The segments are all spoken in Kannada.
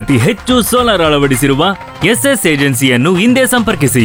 ಅತಿ ಹೆಚ್ಚು ಸೋಲಾರ್ ಅಳವಡಿಸಿರುವ ಎಸ್ಎಸ್ ಏಜೆನ್ಸಿಯನ್ನು ಹಿಂದೆ ಸಂಪರ್ಕಿಸಿ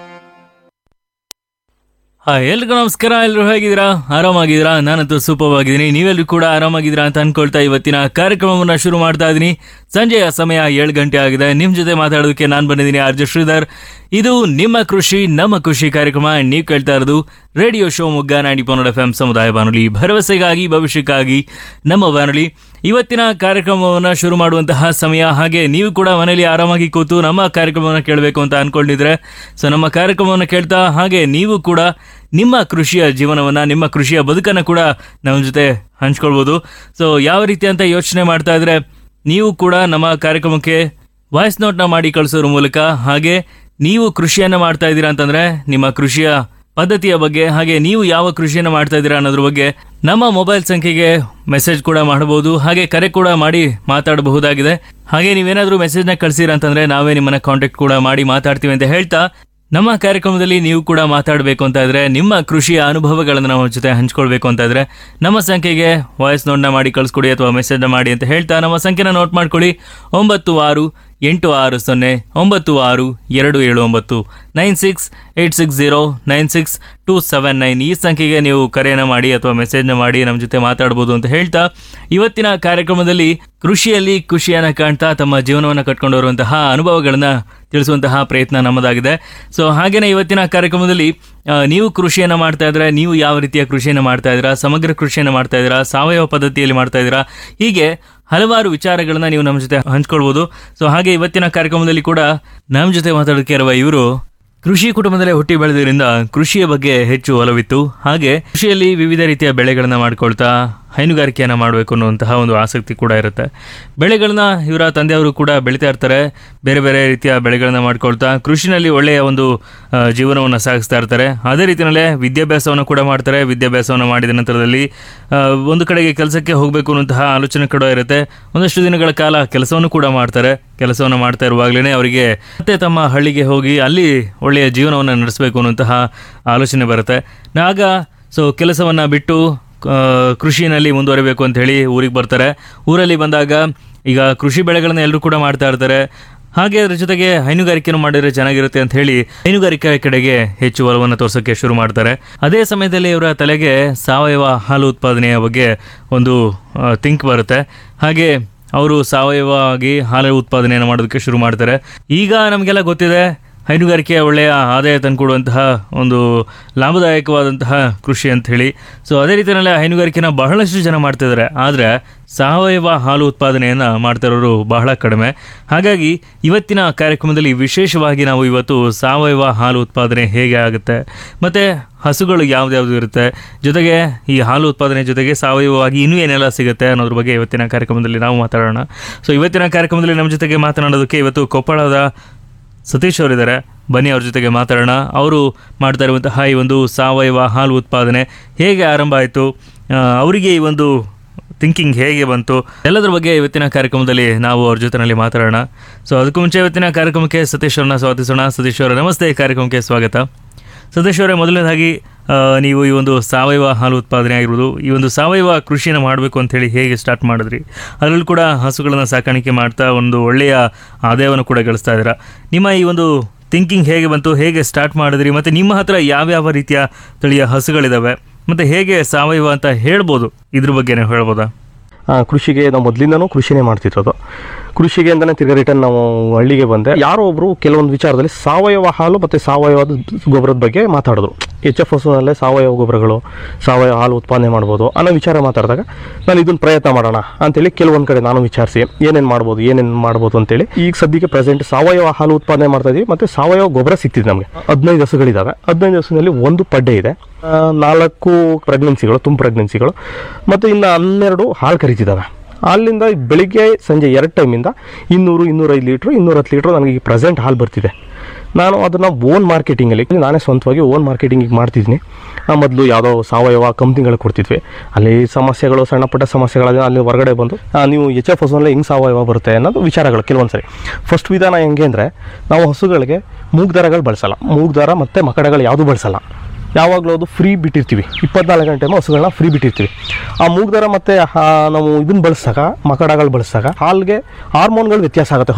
ಹಾಯ್ ಎಲ್ರಿಗೂ ನಮಸ್ಕಾರ ಎಲ್ಲರೂ ಹೇಗಿದ್ದೀರಾ ಆರಾಮಾಗಿದ್ದೀರಾ ನಾನಂತೂ ಸೂಪರ್ ಆಗಿದ್ದೀನಿ ನೀವೆಲ್ಲರೂ ಕೂಡ ಆರಾಮಾಗಿದ್ದೀರಾ ಅಂತ ಅನ್ಕೊಳ್ತಾ ಇವತ್ತಿನ ಕಾರ್ಯಕ್ರಮವನ್ನ ಶುರು ಮಾಡ್ತಾ ಇದ್ದೀನಿ ಸಂಜೆಯ ಸಮಯ ಏಳು ಗಂಟೆ ಆಗಿದೆ ನಿಮ್ ಜೊತೆ ಮಾತಾಡೋದಕ್ಕೆ ನಾನು ಬಂದಿದ್ದೀನಿ ಆರ್ಜ ಶ್ರೀಧರ್ ಇದು ನಿಮ್ಮ ಕೃಷಿ ನಮ್ಮ ಕೃಷಿ ಕಾರ್ಯಕ್ರಮ ನೀವು ಕೇಳ್ತಾ ಇರೋದು ರೇಡಿಯೋ ಶೋ ಮುಗ್ಗ ನಾಡಿ ಪನ್ನಡ ಎಫ್ ಎಂ ಸಮುದಾಯ ಬಾನುಲಿ ಭರವಸೆಗಾಗಿ ಭವಿಷ್ಯಕ್ಕಾಗಿ ನಮ್ಮ ಬಾನುಲಿ ಇವತ್ತಿನ ಕಾರ್ಯಕ್ರಮವನ್ನು ಶುರು ಮಾಡುವಂತಹ ಸಮಯ ಹಾಗೆ ನೀವು ಕೂಡ ಮನೆಯಲ್ಲಿ ಆರಾಮಾಗಿ ಕೂತು ನಮ್ಮ ಕಾರ್ಯಕ್ರಮವನ್ನು ಕೇಳಬೇಕು ಅಂತ ಅನ್ಕೊಂಡಿದ್ರೆ ಸೊ ನಮ್ಮ ಕಾರ್ಯಕ್ರಮವನ್ನು ಕೇಳ್ತಾ ಹಾಗೆ ನೀವು ಕೂಡ ನಿಮ್ಮ ಕೃಷಿಯ ಜೀವನವನ್ನ ನಿಮ್ಮ ಕೃಷಿಯ ಬದುಕನ್ನು ಕೂಡ ನಮ್ಮ ಜೊತೆ ಹಂಚ್ಕೊಳ್ಬೋದು ಸೊ ಯಾವ ರೀತಿ ಅಂತ ಯೋಚನೆ ಮಾಡ್ತಾ ಇದ್ರೆ ನೀವು ಕೂಡ ನಮ್ಮ ಕಾರ್ಯಕ್ರಮಕ್ಕೆ ವಾಯ್ಸ್ ನೋಟ್ನ ಮಾಡಿ ಕಳಿಸೋದ್ರ ಮೂಲಕ ಹಾಗೆ ನೀವು ಕೃಷಿಯನ್ನ ಮಾಡ್ತಾ ಇದ್ದೀರಾ ಅಂತಂದ್ರೆ ನಿಮ್ಮ ಕೃಷಿಯ ಪದ್ಧತಿಯ ಬಗ್ಗೆ ಹಾಗೆ ನೀವು ಯಾವ ಕೃಷಿಯನ್ನು ಮಾಡ್ತಾ ಇದ್ದೀರಾ ಅನ್ನೋದ್ರ ಬಗ್ಗೆ ನಮ್ಮ ಮೊಬೈಲ್ ಸಂಖ್ಯೆಗೆ ಮೆಸೇಜ್ ಕೂಡ ಮಾಡಬಹುದು ಹಾಗೆ ಕರೆ ಕೂಡ ಮಾಡಿ ಮಾತಾಡಬಹುದಾಗಿದೆ ಹಾಗೆ ನೀವೇನಾದ್ರೂ ಮೆಸೇಜ್ನ ಕಳಿಸಿರ ಅಂತಂದ್ರೆ ನಾವೇ ನಿಮ್ಮನ್ನ ಕಾಂಟ್ಯಾಕ್ಟ್ ಕೂಡ ಮಾಡಿ ಮಾತಾಡ್ತೀವಿ ಅಂತ ಹೇಳ್ತಾ ನಮ್ಮ ಕಾರ್ಯಕ್ರಮದಲ್ಲಿ ನೀವು ಕೂಡ ಮಾತಾಡಬೇಕು ಅಂತ ಇದ್ರೆ ನಿಮ್ಮ ಕೃಷಿಯ ಅನುಭವಗಳನ್ನು ನಮ್ಮ ಜೊತೆ ಹಂಚ್ಕೊಳ್ಬೇಕು ಅಂತ ಇದ್ರೆ ನಮ್ಮ ಸಂಖ್ಯೆಗೆ ವಾಯ್ಸ್ ನೋಟ್ನ ಮಾಡಿ ಕಳಿಸ್ಕೊಡಿ ಅಥವಾ ಮೆಸೇಜ್ನ ಮಾಡಿ ಅಂತ ಹೇಳ್ತಾ ನಮ್ಮ ಸಂಖ್ಯೆನ ನೋಟ್ ಮಾಡ್ಕೊಳ್ಳಿ ಒಂಬತ್ತು ಆರು ಎಂಟು ಆರು ಸೊನ್ನೆ ಒಂಬತ್ತು ಆರು ಎರಡು ಏಳು ಒಂಬತ್ತು nine six eight six zero nine six two seven nine ಈ ಸಂಖ್ಯೆಗೆ ನೀವು ಕರೆಯನ್ನು ಮಾಡಿ ಅಥವಾ ಮೆಸೇಜ್ನ ಮಾಡಿ ನಮ್ಮ ಜೊತೆ ಮಾತಾಡ್ಬೋದು ಅಂತ ಹೇಳ್ತಾ ಇವತ್ತಿನ ಕಾರ್ಯಕ್ರಮದಲ್ಲಿ ಕೃಷಿಯಲ್ಲಿ ಖುಷಿಯನ್ನು ಕಾಣ್ತಾ ತಮ್ಮ ಜೀವನವನ್ನು ಕಟ್ಕೊಂಡು ಬರುವಂತಹ ಅನುಭವಗಳನ್ನ ತಿಳಿಸುವಂತಹ ಪ್ರಯತ್ನ ನಮ್ಮದಾಗಿದೆ ಸೊ ಹಾಗೇನೆ ಇವತ್ತಿನ ಕಾರ್ಯಕ್ರಮದಲ್ಲಿ ಆ, ನೀವು ಕೃಷಿಯನ್ನು ಮಾಡ್ತಾ ಇದ್ರೆ ನೀವು ಯಾವ ರೀತಿಯ ಕೃಷಿಯನ್ನು ಮಾಡ್ತಾ ಇದ್ದೀರಾ ಸಮಗ್ರ ಕೃಷಿಯನ್ನು ಮಾಡ್ತಾ ಇದ್ದೀರಾ ಸಾವಯವ ಪದ್ಧತಿಯಲ್ಲಿ ಮಾಡ್ತಾ ಇದ್ದೀರಾ ಹೀಗೆ ಹಲವಾರು ವಿಚಾರಗಳನ್ನ ನೀವು ನಮ್ಮ ಜೊತೆ ಹಂಚ್ಕೊಳ್ಬೋದು ಸೊ ಹಾಗೆ ಇವತ್ತಿನ ಕಾರ್ಯಕ್ರಮದಲ್ಲಿ ಕೂಡ ನಮ್ಮ ಜೊತೆ ಮಾತಾಡೋಕೆ ಇರುವ ಇವರು ಕೃಷಿ ಕುಟುಂಬದಲ್ಲೇ ಹುಟ್ಟಿ ಬೆಳೆದ್ರಿಂದ ಕೃಷಿಯ ಬಗ್ಗೆ ಹೆಚ್ಚು ಒಲವಿತ್ತು ಹಾಗೆ ಕೃಷಿಯಲ್ಲಿ ವಿವಿಧ ರೀತಿಯ ಬೆಳೆಗಳನ್ನ ಮಾಡ್ಕೊಳ್ತಾ ಹೈನುಗಾರಿಕೆಯನ್ನ ಮಾಡಬೇಕು ಅನ್ನುವಂತಹ ಒಂದು ಆಸಕ್ತಿ ಕೂಡ ಇರುತ್ತೆ ಬೆಳೆಗಳನ್ನ ಇವರ ತಂದೆಯವರು ಕೂಡ ಬೆಳೀತಾ ಇರ್ತಾರೆ ಬೇರೆ ಬೇರೆ ರೀತಿಯ ಬೆಳೆಗಳನ್ನ ಮಾಡ್ಕೊಳ್ತಾ ಕೃಷಿನಲ್ಲಿ ಒಳ್ಳೆಯ ಒಂದು ಆ, ಜೀವನವನ್ನು ಸಾಗಿಸ್ತಾ ಇರ್ತಾರೆ ಅದೇ ರೀತಿಯಲ್ಲೇ ವಿದ್ಯಾಭ್ಯಾಸವನ್ನು ಕೂಡ ಮಾಡ್ತಾರೆ ವಿದ್ಯಾಭ್ಯಾಸವನ್ನು ಮಾಡಿದ ನಂತರದಲ್ಲಿ ಆ, ಒಂದು ಕಡೆಗೆ ಕೆಲಸಕ್ಕೆ ಹೋಗಬೇಕು ಅನ್ನುವಂತಹ ಆಲೋಚನೆ ಕೂಡ ಇರುತ್ತೆ ಒಂದಷ್ಟು ದಿನಗಳ ಕಾಲ ಕೆಲಸವನ್ನು ಕೂಡ ಮಾಡ್ತಾರೆ ಕೆಲಸವನ್ನು ಮಾಡ್ತಾ ಇರುವಾಗಲೇ ಅವರಿಗೆ ಮತ್ತೆ ತಮ್ಮ ಹಳ್ಳಿಗೆ ಹೋಗಿ ಅಲ್ಲಿ ಒಳ್ಳೆಯ ಜೀವನವನ್ನು ನಡೆಸಬೇಕು ಅನ್ನುವಂತಹ ಆಲೋಚನೆ ಬರುತ್ತೆ ಆಗ ಸೊ ಕೆಲಸವನ್ನು ಬಿಟ್ಟು ಆ, ಕೃಷಿನಲ್ಲಿ ಮುಂದುವರಿಬೇಕು ಅಂತ ಹೇಳಿ ಊರಿಗೆ ಬರ್ತಾರೆ ಊರಲ್ಲಿ ಬಂದಾಗ ಈಗ ಕೃಷಿ ಬೆಳೆಗಳನ್ನ ಎಲ್ಲರೂ ಕೂಡ ಮಾಡ್ತಾ ಇರ್ತಾರೆ ಹಾಗೆ ಅದ್ರ ಜೊತೆಗೆ ಹೈನುಗಾರಿಕೆಯನ್ನು ಮಾಡಿದ್ರೆ ಚೆನ್ನಾಗಿರುತ್ತೆ ಅಂತ ಹೇಳಿ ಹೈನುಗಾರಿಕೆ ಕಡೆಗೆ ಹೆಚ್ಚು ಒಲವನ್ನು ತೋರ್ಸೋಕೆ ಶುರು ಮಾಡ್ತಾರೆ ಅದೇ ಸಮಯದಲ್ಲಿ ಇವರ ತಲೆಗೆ ಸಾವಯವ ಹಾಲು ಉತ್ಪಾದನೆಯ ಬಗ್ಗೆ ಒಂದು ಥಿಂಕ್ ಬರುತ್ತೆ ಹಾಗೆ ಅವರು ಸಾವಯವವಾಗಿ ಹಾಲು ಉತ್ಪಾದನೆಯನ್ನು ಮಾಡೋದಕ್ಕೆ ಶುರು ಮಾಡ್ತಾರೆ ಈಗ ನಮಗೆಲ್ಲ ಗೊತ್ತಿದೆ ಹೈನುಗಾರಿಕೆ ಒಳ್ಳೆಯ ಆದಾಯ ತಂದುಕೊಡುವಂತಹ ಒಂದು ಲಾಭದಾಯಕವಾದಂತಹ ಕೃಷಿ ಅಂತ ಹೇಳಿ ಸೊ ಅದೇ ರೀತಿಯಲ್ಲಿ ಹೈನುಗಾರಿಕೆನ ಬಹಳಷ್ಟು ಜನ ಮಾಡ್ತಿದ್ದಾರೆ ಆದರೆ ಸಾವಯವ ಹಾಲು ಉತ್ಪಾದನೆಯನ್ನು ಮಾಡ್ತಿರೋರು ಬಹಳ ಕಡಿಮೆ ಹಾಗಾಗಿ ಇವತ್ತಿನ ಕಾರ್ಯಕ್ರಮದಲ್ಲಿ ವಿಶೇಷವಾಗಿ ನಾವು ಇವತ್ತು ಸಾವಯವ ಹಾಲು ಉತ್ಪಾದನೆ ಹೇಗೆ ಆಗುತ್ತೆ ಮತ್ತು ಹಸುಗಳು ಯಾವ್ದ್ಯಾವ್ದು ಇರುತ್ತೆ ಜೊತೆಗೆ ಈ ಹಾಲು ಉತ್ಪಾದನೆ ಜೊತೆಗೆ ಸಾವಯವವಾಗಿ ಇನ್ನೂ ಏನೆಲ್ಲ ಸಿಗುತ್ತೆ ಅನ್ನೋದ್ರ ಬಗ್ಗೆ ಇವತ್ತಿನ ಕಾರ್ಯಕ್ರಮದಲ್ಲಿ ನಾವು ಮಾತಾಡೋಣ ಸೊ ಇವತ್ತಿನ ಕಾರ್ಯಕ್ರಮದಲ್ಲಿ ನಮ್ಮ ಜೊತೆಗೆ ಮಾತನಾಡೋದಕ್ಕೆ ಇವತ್ತು ಕೊಪ್ಪಳದ ಸತೀಶ್ ಅವರಿದ್ದಾರೆ ಬನ್ನಿ ಅವ್ರ ಜೊತೆಗೆ ಮಾತಾಡೋಣ ಅವರು ಮಾಡ್ತಾ ಇರುವಂತಹ ಈ ಒಂದು ಸಾವಯವ ಹಾಲು ಉತ್ಪಾದನೆ ಹೇಗೆ ಆರಂಭ ಆಯಿತು ಅವರಿಗೆ ಈ ಒಂದು ಥಿಂಕಿಂಗ್ ಹೇಗೆ ಬಂತು ಎಲ್ಲದರ ಬಗ್ಗೆ ಇವತ್ತಿನ ಕಾರ್ಯಕ್ರಮದಲ್ಲಿ ನಾವು ಅವ್ರ ಜೊತೆನಲ್ಲಿ ಮಾತಾಡೋಣ ಸೊ ಅದಕ್ಕೂ ಮುಂಚೆ ಇವತ್ತಿನ ಕಾರ್ಯಕ್ರಮಕ್ಕೆ ಸತೀಶ್ ಅವ್ರನ್ನ ಸ್ವಾಗತಿಸೋಣ ಸತೀಶ್ ಅವರ ನಮಸ್ತೆ ಕಾರ್ಯಕ್ರಮಕ್ಕೆ ಸ್ವಾಗತ ಸತೀಶ್ ಅವರೇ ಮೊದಲನೇದಾಗಿ ಆ, ನೀವು ಈ ಒಂದು ಸಾವಯವ ಹಾಲು ಉತ್ಪಾದನೆ ಆಗಿರ್ಬೋದು ಈ ಒಂದು ಸಾವಯವ ಕೃಷಿನ ಮಾಡಬೇಕು ಅಂತ ಹೇಳಿ ಹೇಗೆ ಸ್ಟಾರ್ಟ್ ಮಾಡಿದ್ರಿ ಅದರಲ್ಲೂ ಕೂಡ ಹಸುಗಳನ್ನು ಸಾಕಾಣಿಕೆ ಮಾಡ್ತಾ ಒಂದು ಒಳ್ಳೆಯ ಆದಾಯವನ್ನು ಕೂಡ ಗಳಿಸ್ತಾ ಇದ್ದೀರಾ ನಿಮ್ಮ ಈ ಒಂದು ಥಿಂಕಿಂಗ್ ಹೇಗೆ ಬಂತು ಹೇಗೆ ಸ್ಟಾರ್ಟ್ ಮಾಡಿದ್ರಿ ಮತ್ತು ನಿಮ್ಮ ಹತ್ರ ಯಾವ್ಯಾವ ರೀತಿಯ ತಳಿಯ ಹಸುಗಳಿದಾವೆ ಮತ್ತು ಹೇಗೆ ಸಾವಯವ ಅಂತ ಹೇಳ್ಬೋದು ಇದ್ರ ಬಗ್ಗೆನೇ ಹೇಳ್ಬೋದಾ ಆ, ಕೃಷಿಗೆ ನಾವು ಮೊದಲಿಂದನೂ ಕೃಷಿನೇ ಮಾಡ್ತಿರೋದು ಕೃಷಿಗೆ ಅಂತಲೇ ತಿರ್ಗಾ ರಿಟರ್ನ್ ನಾವು ಹಳ್ಳಿಗೆ ಬಂದೆ ಯಾರೋ ಒಬ್ಬರು ಕೆಲವೊಂದು ವಿಚಾರದಲ್ಲಿ ಸಾವಯವ ಹಾಲು ಮತ್ತು ಸಾವಯವ ಗೊಬ್ಬರದ ಬಗ್ಗೆ ಮಾತಾಡಿದ್ರು ಎಚ್ ಎಫ್ ಹಸುನಲ್ಲೇ ಸಾವಯವ ಗೊಬ್ಬರಗಳು ಸಾವಯವ ಹಾಲು ಉತ್ಪಾದನೆ ಮಾಡ್ಬೋದು ಅನ್ನೋ ವಿಚಾರ ಮಾತಾಡಿದಾಗ ನಾನು ಇದನ್ನು ಪ್ರಯತ್ನ ಮಾಡೋಣ ಅಂತೇಳಿ ಕೆಲವೊಂದು ಕಡೆ ನಾನು ವಿಚಾರಿಸಿ ಏನೇನು ಮಾಡ್ಬೋದು ಏನೇನು ಮಾಡ್ಬೋದು ಅಂತೇಳಿ ಈಗ ಸದ್ಯಕ್ಕೆ ಪ್ರೆಸೆಂಟ್ ಸಾವಯವ ಹಾಲು ಉತ್ಪಾದನೆ ಮಾಡ್ತಾ ಇದೀವಿ ಮತ್ತು ಸಾವಯವ ಗೊಬ್ಬರ ಸಿಗ್ತಿದೆ ನಮಗೆ ಹದಿನೈದು ಹಸುಗಳಿದ್ದಾವೆ ಹದಿನೈದು ಹಸುವಿನಲ್ಲಿ ಒಂದು ಪಡ್ಡೆ ಇದೆ ಆ, ನಾಲ್ಕು ಪ್ರೆಗ್ನೆನ್ಸಿಗಳು ತುಂಬ ಪ್ರೆಗ್ನೆನ್ಸಿಗಳು ಮತ್ತು ಇನ್ನು ಹನ್ನೆರಡು ಹಾಲು ಕರಿತಿದ್ದಾವೆ ಅಲ್ಲಿಂದ ಬೆಳಿಗ್ಗೆ ಸಂಜೆ ಎರಡು ಟೈಮಿಂದ ಇನ್ನೂರು ಇನ್ನೂರೈದು ಲೀಟ್ರು ಇನ್ನೂರತ್ತು ಲೀಟ್ರು ನನಗೆ ಈಗ ಪ್ರೆಸೆಂಟ್ ಹಾಲು ಬರ್ತಿದೆ ನಾನು ಅದನ್ನು ಓನ್ ಮಾರ್ಕೆಟಿಂಗಲ್ಲಿ ನಾನೇ ಸ್ವಂತವಾಗಿ ಓನ್ ಮಾರ್ಕೆಟಿಂಗಿಗೆ ಮಾಡ್ತಿದ್ದೀನಿ ಮೊದಲು ಯಾವುದೋ ಸಾವಯವ ಕಂಪ್ನಿಗಳಿಗೆ ಕೊಡ್ತಿದ್ವಿ ಅಲ್ಲಿ ಸಮಸ್ಯೆಗಳು ಸಣ್ಣ ಪುಟ್ಟ ಸಮಸ್ಯೆಗಳಾದ ಅಲ್ಲಿ ಹೊರಗಡೆ ಬಂದು ಆ, ನೀವು ಎಚ್ ಎಫ್ ಹಸುವಲ್ಲೇ ಹಿಂಗೆ ಸಾವಯವ ಬರುತ್ತೆ ಅನ್ನೋದು ವಿಚಾರಗಳು ಕೆಲವೊಂದು ಸರಿ ಫಸ್ಟ್ ವಿಧಾನ ಹೆಂಗೆ ಅಂದರೆ ನಾವು ಹಸುಗಳಿಗೆ ಮೂಗ್ದಾರಗಳು ಬಳಸಲ್ಲ ಮೂಗ್ದಾರ ಮತ್ತು ಮಕಡಗಳು ಯಾವುದೂ ಬಳಸಲ್ಲ ಯಾವಾಗಲೂ ಅದು ಫ್ರೀ ಬಿಟ್ಟಿರ್ತೀವಿ ಇಪ್ಪತ್ನಾಲ್ಕು ಗಂಟೆ ಹಸುಗಳನ್ನ ಫ್ರೀ ಬಿಟ್ಟಿರ್ತೀವಿ ಆ ಮೂಗ್ದಾರ ಮತ್ತು ನಾವು ಇದನ್ನ ಬಳಸಿದಾಗ ಮಕಡಗಳು ಬಳಸಿದಾಗ ಹಾಲಿಗೆ ಹಾರ್ಮೋನ್ಗಳು ವ್ಯತ್ಯಾಸ ಆಗುತ್ತೆ